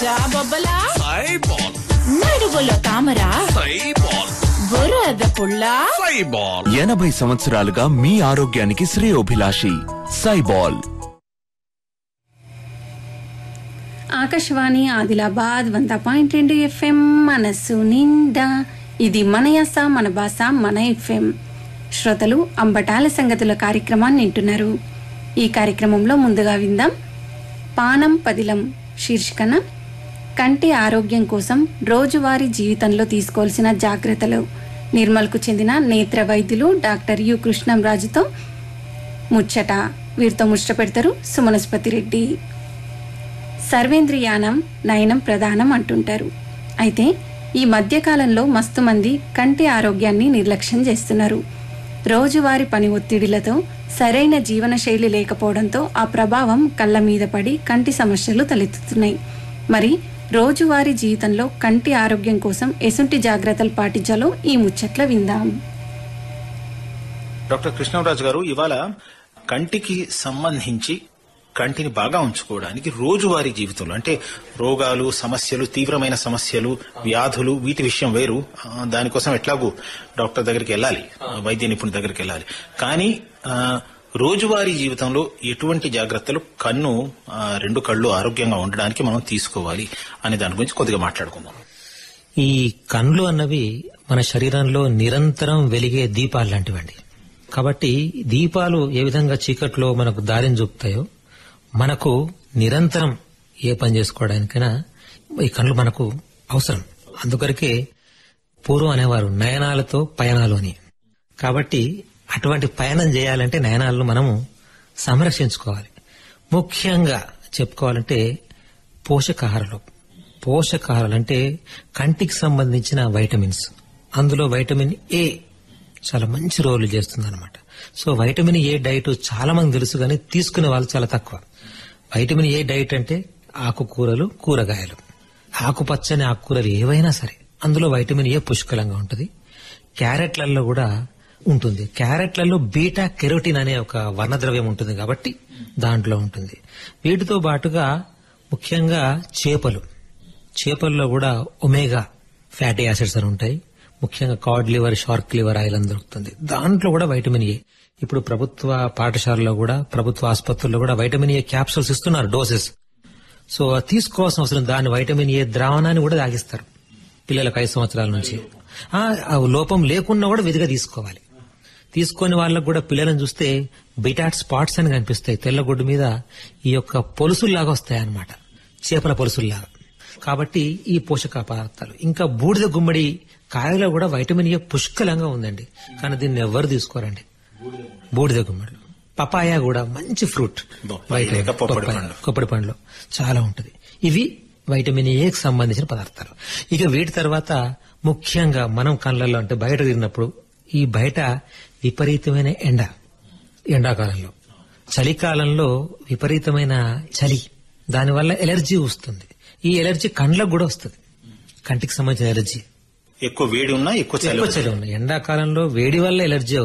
జాబొబ్బలా సైబాల్ నడుగులో తామర సైబాల్ బురద పుల్ల సైబాల్ ఎనభై సంవత్సరాలుగా మీ ఆరోగ్యానికి శ్రేయోభిలాషి సైబాల్ ఆకాశవాణి ఆదిలాబాద్ వంద పాయింట్ రెండు ఎఫ్ఎం మనస్సు నిండా ఇది మన యాస మన భాష మన ఎఫ్ఎం శ్రోతలు అంబటాల సంగతుల కార్యక్రమాన్ని వింటున్నారు ఈ కార్యక్రమంలో ముందుగా విందాం పానం పదిలం శీర్షికన కంటి ఆరోగ్యం కోసం రోజువారీ జీవితంలో తీసుకోవాల్సిన జాగ్రత్తలు నిర్మల్కు చెందిన నేత్ర వైద్యులు డాక్టర్ యు కృష్ణంరాజుతో ముచ్చట వీరితో ముచ్చట పెడతారు సుమనస్పతి రెడ్డి సర్వేంద్రియానం నయనం ప్రధానం అంటుంటారు అయితే ఈ మధ్యకాలంలో మస్తు మంది కంటి ఆరోగ్యాన్ని నిర్లక్ష్యం చేస్తున్నారు రోజువారి పని ఒత్తిడిలతో సరైన జీవనశైలి లేకపోవడంతో ఆ ప్రభావం కళ్ళ మీద పడి కంటి సమస్యలు తలెత్తుతున్నాయి మరి రోజువారీ జీవితంలో కంటి ఆరోగ్యం కోసం ఎసుంటి జాగ్రత్తలు పాటించాలో ఈ ముచ్చట్ల విందాం డాక్టర్ కృష్ణరాజు గారు ఇవాళ కంటికి సంబంధించి కంటిని బాగా ఉంచుకోవడానికి రోజువారీ జీవితంలో అంటే రోగాలు సమస్యలు తీవ్రమైన సమస్యలు వ్యాధులు వీటి విషయం వేరు ఆ, దానికోసం ఎట్లాగూ డాక్టర్ దగ్గరికి వెళ్ళాలి ఆ, వైద్య నిపుణుడి దగ్గరికి వెళ్ళాలి కానీ ఆ, రోజువారీ జీవితంలో ఎటువంటి జాగ్రత్తలు కన్ను ఆ, రెండు కళ్ళు ఆరోగ్యంగా ఉండడానికి మనం తీసుకోవాలి అనే దాని గురించి కొద్దిగా మాట్లాడుకుందాం ఈ కండ్లు అన్నవి మన శరీరంలో నిరంతరం వెలిగే దీపాలు లాంటివండి కాబట్టి దీపాలు ఏ విధంగా చీకట్లో మనకు దారిని చూపుతాయో మనకు నిరంతరం ఏ పని చేసుకోవడానికైనా ఈ కళ్ళు మనకు అవసరం అందుకొరకే పూర్వం అనేవారు నయనాలతో పయనాలు అని కాబట్టి అటువంటి పయనం చేయాలంటే నయనాలను మనము సంరక్షించుకోవాలి ముఖ్యంగా చెప్పుకోవాలంటే పోషకాహార లోపం పోషకాహారాలు అంటే కంటికి సంబంధించిన వైటమిన్స్ అందులో వైటమిన్ ఏ చాలా మంచి రోల్ చేస్తుంది అనమాట సో వైటమిన్ ఏ డైట్ చాలా మంది తెలుసు కానీ తీసుకునే వాళ్ళు చాలా తక్కువ వైటమిన్ ఏ డైట్ అంటే ఆకుకూరలు కూరగాయలు ఆకుపచ్చని ఆకుకూరలు ఏవైనా సరే అందులో వైటమిన్ ఏ పుష్కలంగా ఉంటుంది క్యారెట్లలో కూడా ఉంటుంది క్యారెట్లలో బీటా కెరోటిన్ అనే ఒక వర్ణద్రవ్యం ఉంటుంది కాబట్టి దాంట్లో ఉంటుంది వీటితో పాటుగా ముఖ్యంగా చేపలు చేపల్లో కూడా ఒమేగా ఫ్యాటీ యాసిడ్స్ అని ఉంటాయి ముఖ్యంగా cod liver shark liver oil అని దొరుకుతుంది దాంట్లో కూడా వైటమిన్ ఏ ఇప్పుడు ప్రభుత్వ పాఠశాలలో కూడా ప్రభుత్వ ఆసుపత్రుల్లో కూడా వైటమిన్ ఏ క్యాప్సూల్స్ ఇస్తున్నారు డోసెస్ సో అది తీసుకోవాల్సిన అవసరం దాని వైటమిన్ ఏ ద్రావణాన్ని కూడా తాగిస్తారు పిల్లలకు ఐదు సంవత్సరాల నుంచి ఆ ఆ లోపం లేకున్నా కూడా విధిగా తీసుకోవాలి తీసుకొని వాళ్ళకు కూడా పిల్లలను చూస్తే బిటాట్ స్పాట్స్ అని కనిపిస్తాయి తెల్లగుడ్డు మీద ఈ యొక్క పొలుసుల్లాగా వస్తాయి అన్నమాట చేపల పొలుసుల్లాగా కాబట్టి ఈ పోషక పదార్థాలు ఇంకా బూడిద గుమ్మడి కాయలో కూడా వైటమిన్ ఏ పుష్కలంగా ఉందండి కానీ దీన్ని ఎవ్వరు తీసుకోరండి బూడిద గుమ్మడి పపాయ కూడా మంచి ఫ్రూట్ బొప్పాయి లేక పొప్పడి పండు. కొబ్బరి పండ్లు చాలా ఉంటుంది ఇవి వైటమిన్ ఏకి సంబంధించిన పదార్థాలు ఇక వీటి తర్వాత ముఖ్యంగా మనం కళ్ళల్లో అంటే బయట తిరిగినప్పుడు ఈ బయట విపరీతమైన ఎండ ఎండాకాలంలో చలికాలంలో విపరీతమైన చలి దానివల్ల ఎలర్జీ వస్తుంది ఈ ఎలర్జీ కండ్లకు కూడా వస్తుంది కంటికి సంబంధించిన ఎలర్జీ ఎక్కువ వేడి ఉన్నా ఎక్కువ చలి ఎక్కువ ఉన్నా. చలి ఉంది ఎండాకాలంలో వేడి వల్ల ఎలర్జీ